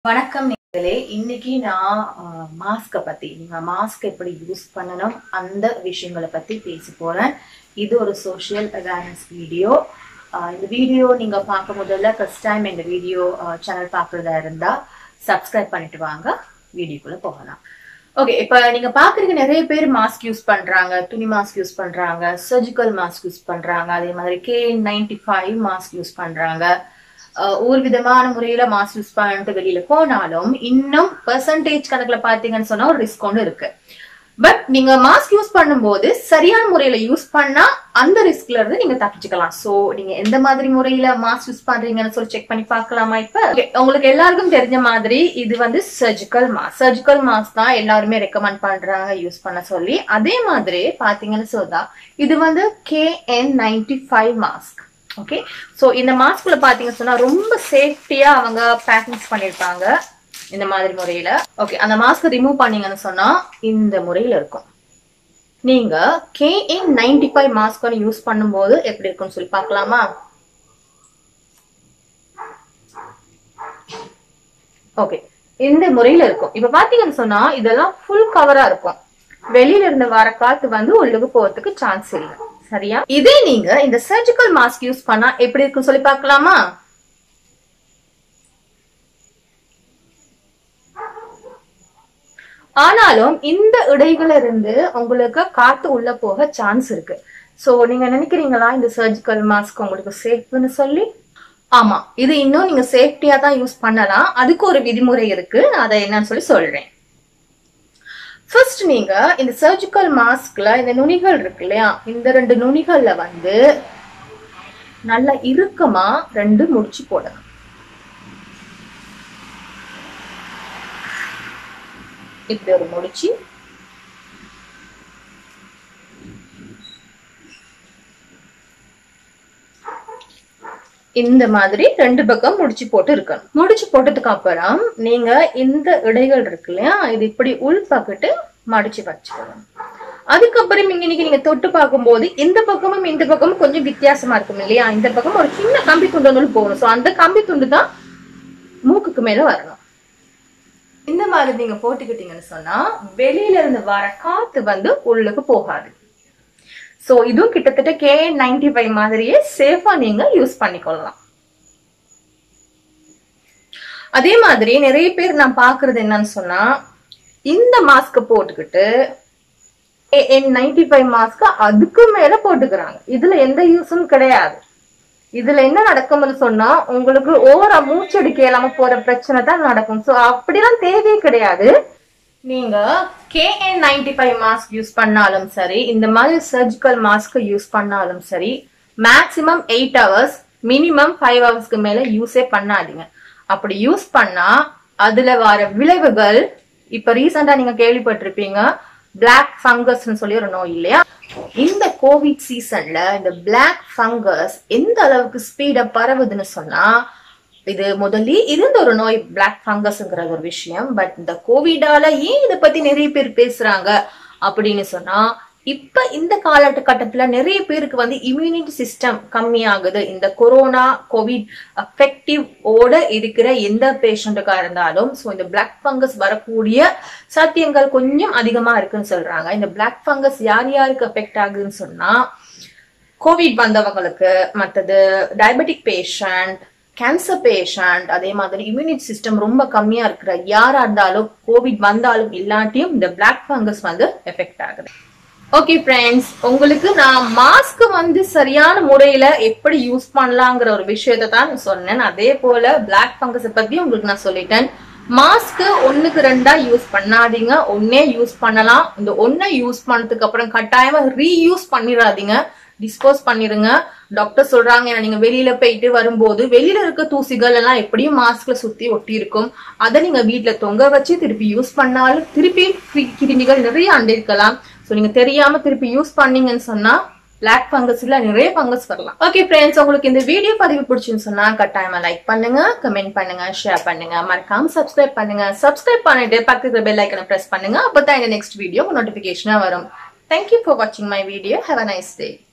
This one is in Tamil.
வணக்கம் நேர்களே இன்னைக்கு நான் மாஸ்கை பத்தி நீங்க மாஸ்க் எப்படி யூஸ் பண்ணணும் அந்த விஷயங்களை பத்தி பேச போறேன் இது ஒரு சோஷியல் அவேர்னஸ் வீடியோ இந்த வீடியோ நீங்க பார்க்க முதல்ல ஃபர்ஸ்ட் டைம் இந்த வீடியோ சேனல் பார்க்கறதா இருந்தா சப்ஸ்கிரைப் பண்ணிட்டு வாங்க வீடியோக்குள்ள போகலாம் ஓகே இப்போ நீங்க பாக்குறீங்க நிறைய பேர் மாஸ்க் யூஸ் பண்றாங்க துணி மாஸ்க் யூஸ் பண்றாங்க சர்ஜிக்கல் மாஸ்க் யூஸ் பண்றாங்க அதே மாதிரி K ninety five mask use பண்றாங்க அஹ் ஒரு விதமான முறையில மாஸ்க் யூஸ் பண்ணிட்டு வெளியில போனாலும் இன்னும் பெர்சன்டேஜ் கணக்குல பாத்தீங்கன்னு சொன்னா ஒரு ரிஸ்க் ஒன்று இருக்கு பட் நீங்க மாஸ்க் யூஸ் பண்ணும்போது சரியான முறையில யூஸ் பண்ணா அந்த ரிஸ்க்ல இருந்து நீங்க தப்பிச்சுக்கலாம் சோ நீங்க எந்த மாதிரி முறையில மாஸ்க் யூஸ் பண்றீங்கன்னு சொல்லி செக் பண்ணி பார்க்கலாமா இப்ப Okay, உங்களுக்கு எல்லாருக்கும் தெரிஞ்ச மாதிரி இது வந்து சர்ஜிக்கல் மாஸ்க் சர்ஜிக்கல் மாஸ்க் தான் எல்லாருமே ரெக்கமெண்ட் பண்றாங்க யூஸ் பண்ண சொல்லி அதே மாதிரி பாத்தீங்கன்னு சொன்னா இது வந்து KN ninety five mask okay so இந்த மாஸ்க்ல பாத்தீங்கன்னு சொன்னா ரொம்ப சேஃப்டியா அவங்க பேக்கிங்ஸ் பண்ணிருப்பாங்க இந்த மாதிரி முறையில ஓகே அந்த மாஸ்க் ரிமூவ் பண்ணீங்கன்னு சொன்னா இந்த முறையில இருக்கும் நீங்க KN ninety five mask use பண்ணும்போது எப்படி இருக்கும்னு சொல்லி பார்க்கலாமா ஓகே இந்த முறையில இருக்கும் இப்ப பாத்தீங்கன்னு சொன்னா இதெல்லாம் ஃபுல் கவரா இருக்கும் வெளியில இருந்து வர காத்து வந்து உள்ளுக்கு போறதுக்கு சான்ஸ் இல்லை சரியா இதே நீங்க இந்த சர்ஜிக்கல் மாஸ்க் யூஸ் பண்ணா எப்படி இருக்குன்னு சொல்லி பார்க்கலாமா ஆனாலும் இந்த இடைகள இருந்து உங்களுக்கு காத்து உள்ள போக சான்ஸ் இருக்கு சோ நீங்க நினைக்கிறீங்களா இந்த சர்ஜிக்கல் மாஸ்க் உங்களுக்கு சேஃப்னு சொல்லி ஆமா இது இன்னும் நீங்க சேஃப்டியா தான் யூஸ் பண்ணலாம் அதுக்கு ஒரு விதிமுறை இருக்கு நான் அதை என்னன்னு சொல்லி சொல்றேன் ஃபர்ஸ்ட் நீங்க இந்த சர்ஜிக்கல் மாஸ்க்ல இந்த நுனிகள் இருக்கு இல்லையா இந்த ரெண்டு நுனிகள்ல வந்து நல்லா இறுக்கமா ரெண்டு முடிச்சு போடணும் இப்படி ஒரு முடிச்சு இந்த மாதிரி ரெண்டு பக்கம் முடிச்சு போட்டு இருக்கணும் முடிச்சு போட்டதுக்கு அப்புறம் நீங்க இந்த இடைகள் இருக்கு இல்லையா இது இப்படி உள் பக்கிட்டு மடிச்சு வச்சுக்கணும் அதுக்கப்புறம் இங்க இன்னைக்கு நீங்க தொட்டு பார்க்கும்போது இந்த பக்கமும் இந்த பக்கமும் கொஞ்சம் வித்தியாசமா இருக்கும் இல்லையா இந்த பக்கம் ஒரு சின்ன கம்பி துண்டு ஒன்று போகணும் ஸோ அந்த கம்பி துண்டு தான் மூக்குக்கு மேல வரணும் இந்த மாதிரி நீங்க போட்டுக்கிட்டீங்கன்னு சொன்னா வெளியில இருந்து வர காத்து வந்து உள்ளுக்கு போகாது சோ இதுவும் கிட்டத்தட்ட கே நைன்டி ஃபைவ் மாதிரியே சேஃபா நீங்க யூஸ் பண்ணிக்கொள்ளலாம் அதே மாதிரி நிறைய பேர் நான் பாக்குறது என்னன்னு சொன்னா இந்த மாஸ்க் போட்டுக்கிட்டு என் நைன்டி ஃபைவ் மாஸ்க் அதுக்கு மேல போட்டுக்கிறாங்க இதுல எந்த யூஸும் கிடையாது இதுல என்ன நடக்கும்னு சொன்னா உங்களுக்கு ஓவரா மூச்சடிக்க இல்லாம போற பிரச்சனை தான் நடக்கும் சோ அப்படிலாம் தேவையே கிடையாது நீங்க KN ninety five mask use பண்ணாலும் சரி இந்த மாதிரி சர்ஜிக்கல் மாஸ்க் யூஸ் பண்ணாலும் சரி maximum eight hours minimum five ஹவர்ஸ்க்கு மேல யூஸே பண்ணாதீங்க அப்படி யூஸ் பண்ணா அதுல வர விளைவுகள் இப்ப ரீசெண்டா நீங்க கேள்விப்பட்டிருப்பீங்க பிளாக் ஃபங்கஸ்னு சொல்லி ஒரு நோய் இல்லையா இந்த கோவிட் சீசன்ல இந்த பிளாக் ஃபங்கஸ் எந்த அளவுக்கு ஸ்பீடா பரவுதுன்னு சொன்னா இது முதல்ல இருந்த ஒரு நோய் பிளாக் ஃபங்கஸ்ங்கிற ஒரு விஷயம் பட் இந்த கோவிடால ஏன் இதை பத்தி நிறைய பேர் பேசுறாங்க அப்படின்னு சொன்னா இப்ப இந்த காலகட்டத்துல நிறைய பேருக்கு வந்து இம்யூனிட்டி சிஸ்டம் கம்மியாகுது இந்த கொரோனா கோவிட் அஃபெக்டிவ் ஓட இருக்கிற எந்த பேஷண்ட்டுக்கா இருந்தாலும் ஸோ இந்த பிளாக் ஃபங்கஸ் வரக்கூடிய சாத்தியங்கள் கொஞ்சம் அதிகமா இருக்குன்னு சொல்றாங்க இந்த பிளாக் ஃபங்கஸ் யார் யாருக்கு அஃபெக்ட் ஆகுதுன்னு சொன்னா கோவிட் வந்தவங்களுக்கு மற்றது டயபெட்டிக் பேஷண்ட் கேன்சர் பேஷண்ட் அதே மாதிரி இம்யூனிட்டி சிஸ்டம் ரொம்ப கம்மியா இருக்கிற யாரா இருந்தாலும் கோவிட் வந்தாலும் இல்லாட்டியும் இந்த பிளாக் ஃபங்கஸ் வந்து எஃபெக்ட் ஆகுது ஓகே ஃப்ரெண்ட்ஸ் உங்களுக்கு நான் மாஸ்க் வந்து சரியான முறையில எப்படி யூஸ் பண்ணலாங்கிற ஒரு விஷயத்தை தான் சொன்னேன் அதே போல பிளாக் ஃபங்கஸ் பத்தி உங்களுக்கு நான் சொல்லிட்டேன் மாஸ்க் ஒண்ணுக்கு ரெண்டா யூஸ் பண்ணாதீங்க ஒன்னே யூஸ் பண்ணலாம் இந்த ஒன்னை யூஸ் பண்ணதுக்கு அப்புறம் கட்டாயமா ரீயூஸ் பண்ணிடாதீங்க டிஸ்போஸ் பண்ணிருங்க டாக்டர் சொல்றாங்க ஏன்னா நீங்க வெளியில போயிட்டு வரும்போது வெளியில இருக்க தூசிகள் எல்லாம் எப்படியும் மாஸ்க்ல சுத்தி ஒட்டி இருக்கும் அதை நீங்க வீட்டுல தொங்க வச்சு திருப்பி யூஸ் பண்ணாலும் திருப்பி கிருமிகள் நிறைய அண்டிருக்கலாம் ஸோ நீங்க தெரியாம திருப்பி யூஸ் பண்ணீங்கன்னு சொன்னா பிளாக் ஃபங்கஸ்ல நிறைய ஃபங்கஸ் வரலாம் ஓகே ஃப்ரெண்ட்ஸ் உங்களுக்கு இந்த வீடியோ பதிவு பிடிச்சுன்னு சொன்னா கட்டாயமா லைக் பண்ணுங்க கமெண்ட் பண்ணுங்க ஷேர் பண்ணுங்க மறக்காம சப்ஸ்கிரைப் பண்ணுங்க சப்ஸ்கிரைப் பண்ணிட்டு பக்கத்துல பெல் ஐக்கனை பிரஸ் பண்ணுங்க அப்பதான் இந்த நெக்ஸ்ட் வீடியோ நோட்டிபிகேஷனா வரும் தேங்க்யூ ஃபார் வாட்சிங் my video have a nice day